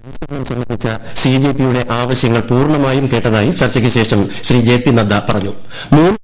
സംബന്ധിച്ച C J പിയുടെ ആവശ്യങ്ങൾ പൂർണ്ണമായും കേട്ടതായി ചർച്ചയ്ക്ക് ശേഷം ശ്രീ ജെ പി നദ്ദ പറഞ്ഞു മൂന്ന്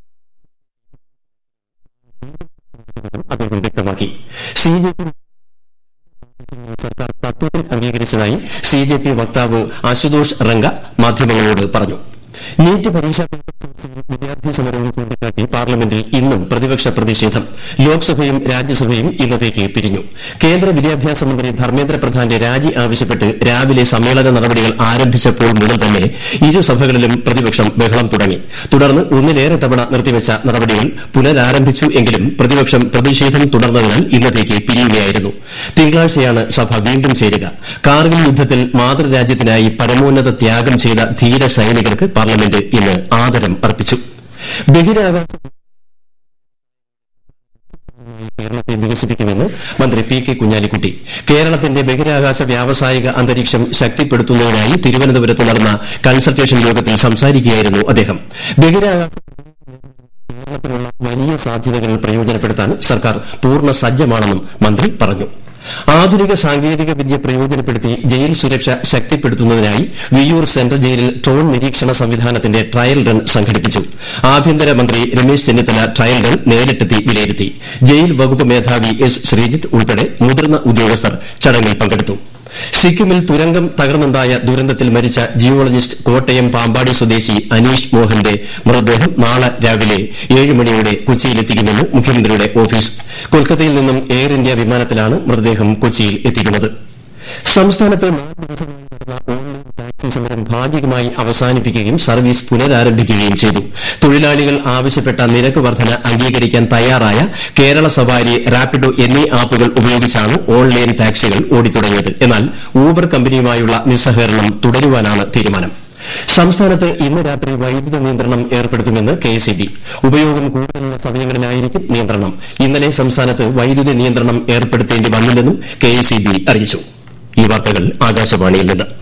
അദ്ദേഹം വ്യക്തമാക്കി സി ജെ പി സർക്കാർ തത്വത്തിൽ അംഗീകരിച്ചതായി സി ജെ പി വക്താവ് അശുതോഷ് റംഗ മാധ്യമങ്ങളോട് പറഞ്ഞു നീറ്റ് പരീക്ഷാ വിദ്യാർത്ഥി സമരവും ചൂണ്ടിക്കാട്ടി പാർലമെന്റിൽ ഇന്നും പ്രതിപക്ഷ പ്രതിഷേധം ലോക്സഭയും രാജ്യസഭയും ഇന്നത്തേക്ക് പിരിഞ്ഞു കേന്ദ്ര വിദ്യാഭ്യാസ മന്ത്രി ധർമ്മേന്ദ്ര പ്രധാന്റെ രാജി ആവശ്യപ്പെട്ട് രാവിലെ സമ്മേളന നടപടികൾ ആരംഭിച്ചപ്പോൾ മുതൽ തന്നെ ഇരുസഭകളിലും പ്രതിപക്ഷം ബഹളം തുടങ്ങി തുടർന്ന് ഒന്നിലേറെ തവണ നിർത്തിവച്ച നടപടികൾ പുനരാരംഭിച്ചു എങ്കിലും പ്രതിപക്ഷം പ്രതിഷേധം തുടർന്നതിനാൽ ഇന്നത്തേക്ക് പിരിയുകയായിരുന്നു തിങ്കളാഴ്ചയാണ് സഭ വീണ്ടും ചേരുക കാർഗിൽ യുദ്ധത്തിൽ മാതൃരാജ്യത്തിനായി പരമോന്നത ത്യാഗം ചെയ്ത ധീര സൈനികർക്ക് പാർലമെന്റ് ഇന്ന് ആദരം അർപ്പിച്ചു ബഹിരാകാശ കേരളത്തെ വികസിപ്പിക്കുമെന്ന് മന്ത്രി പി കെ കുഞ്ഞാലിക്കുട്ടി കേരളത്തിന്റെ ബഹിരാകാശ വ്യാവസായിക അന്തരീക്ഷം ശക്തിപ്പെടുത്തുന്നതിനായി തിരുവനന്തപുരത്ത് നടന്ന കൺസൾട്ടേഷൻ യോഗത്തിൽ സംസാരിക്കുകയായിരുന്നു അദ്ദേഹം ബഹിരാകാശ കേരളത്തിലുള്ള വലിയ സാധ്യതകൾ പ്രയോജനപ്പെടുത്താൻ സർക്കാർ പൂർണ്ണ സജ്ജമാണെന്നും മന്ത്രി പറഞ്ഞു ആധുനിക സാങ്കേതിക വിദ്യ പ്രയോജനപ്പെടുത്തി ജയിൽ സുരക്ഷ ശക്തിപ്പെടുത്തുന്നതിനായി വിയ്യൂർ സെൻട്രൽ ജയിലിൽ ഡ്രോൺ നിരീക്ഷണ സംവിധാനത്തിന്റെ ട്രയൽ റൺ സംഘടിപ്പിച്ചു ആഭ്യന്തരമന്ത്രി രമേശ് ചെന്നിത്തല ട്രയൽ റൺ നേരിട്ടെത്തി വിലയിരുത്തി ജയിൽ വകുപ്പ് മേധാവി എസ് ശ്രീജിത്ത് ഉൾപ്പെടെ മുതിർന്ന ഉദ്യോഗസ്ഥർ ചടങ്ങിൽ പങ്കെടുത്തു സിക്കിമിൽ തുരങ്കം തകർന്നുണ്ടായ ദുരന്തത്തിൽ മരിച്ച ജിയോളജിസ്റ്റ് കോട്ടയം പാമ്പാടി സ്വദേശി അനീഷ് മോഹന്റെ മൃതദേഹം നാളെ രാവിലെ ഏഴ് മണിയോടെ കൊച്ചിയിലെത്തിക്കുമെന്ന് മുഖ്യമന്ത്രിയുടെ ഓഫീസ് കൊൽക്കത്തയിൽ നിന്നും എയർ ഇന്ത്യ വിമാനത്തിലാണ് മൃതദേഹം കൊച്ചിയിൽ എത്തിക്കുന്നത് സംസ്ഥാനത്ത് നാല് ദിവസമായി നടന്ന ഓൺലൈൻ ടാക്സി സമരം ഭാഗികമായി അവസാനിപ്പിക്കുകയും സർവീസ് പുനരാരംഭിക്കുകയും ചെയ്തു തൊഴിലാളികൾ ആവശ്യപ്പെട്ട നിരക്ക് വർധന അംഗീകരിക്കാൻ തയ്യാറായ കേരള സവാരി റാപ്പിഡോ എന്നീ ആപ്പുകൾ ഉപയോഗിച്ചാണ് ഓൺലൈൻ ടാക്സികൾ ഓടിത്തുടങ്ങിയത് എന്നാൽ ഊബർ കമ്പനിയുമായുള്ള നിസ്സഹകരണം തുടരുവാനാണ് തീരുമാനം സംസ്ഥാനത്ത് ഇന്ന് രാത്രി വൈദ്യുത നിയന്ത്രണം ഏർപ്പെടുത്തുമെന്ന് കെ എസ് ബി ഉപയോഗം കൂടുതലുള്ള സമയങ്ങളിലായിരിക്കും നിയന്ത്രണം ഇന്നലെ സംസ്ഥാനത്ത് വൈദ്യുതി നിയന്ത്രണം ഏർപ്പെടുത്തേണ്ടി വന്നില്ലെന്നും കെ എസ് അറിയിച്ചു ഈ വാർത്തകൾ ആകാശവാണിയിൽ നിന്ന്